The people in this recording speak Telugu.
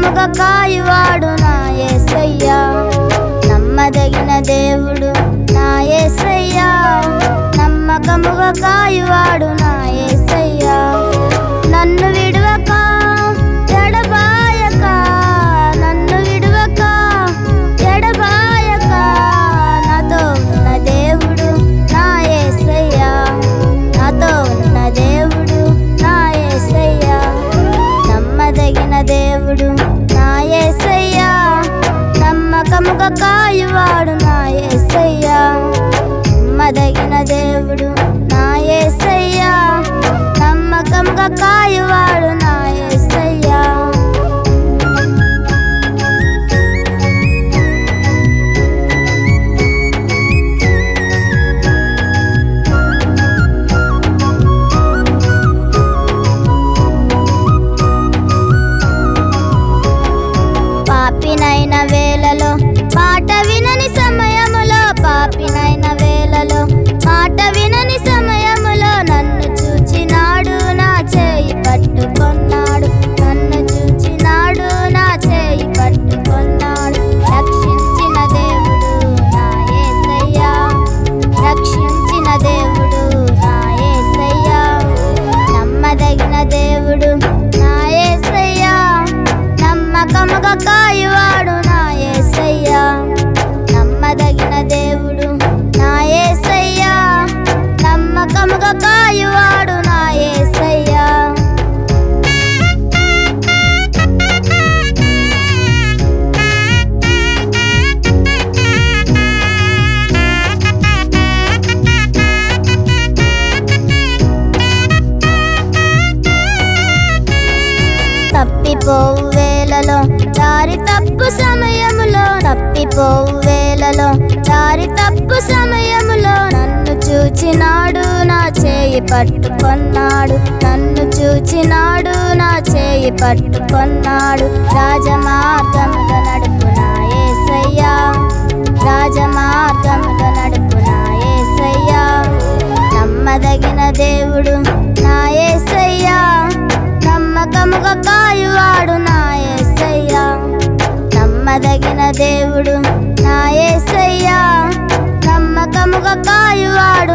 నమ్మకముగా కాయువాడు నా యేసయ్యా నమ్మదగిన దేవుడు నా యేసయ్యా నమ్మకముగా కాయువాడు నా యేసయ్యా నన్ను విడువక ఎడబాయక నన్ను విడువక ఎడబాయక నాతో ఉన్న దేవుడు నా యేసయ్యా నాతో ఉన్న దేవుడు నా యేసయ్యా నమ్మదగిన దేవుడు నా యేసయ్యా నమ్మకముగా కాయువాడు నా యేసయ్యా నమ్మదగిన దేవుడు నా యేసయ్యా నమ్మకముగా కాయువాడు నా యేసయ్యా పాపినైన వేళలో మాట వినని సమయములో పాపినైన వేళలో మాట వినని సమయములో నన్ను చూచినాడు నా చేయి పట్టుకొన్నాడు నన్ను చూచినాడు నా చేయి పట్టుకొన్నాడు రక్షించిన దేవుడు నా యేసయ్యా రక్షించిన దేవుడు నా యేసయ్యా నమ్మదగిన దేవుడు నా యేసయ్యా నమ్మకముగా కాయువాడు నా యేసయ్యా నమ్మదగిన దేవుడు నా యేసయ్యా నమ్మకముగా కాయువాడు నా యేసయ్యా తప్పిపోవు వేళలో దారి తప్పు సమయములో తప్పిపోవు వేళలో దారి తప్పు సమయములో నన్ను చూచినాడు నా చేయి పట్టుకొన్నాడు నన్ను చూచినాడు నా చేయి పట్టుకొన్నాడు రాజమార్గములో నడుపు నా యేసయ్యా రాజమార్గములో నడుపు నా యేసయ్యా నమ్మదగిన దేవుడు నా యేసయ్యా నమ్మకముగా కాయువాడు నా యేసయ్యా నమ్మదగిన దేవుడు నా యేసయ్యా నమ్మకముగా కాయువాడు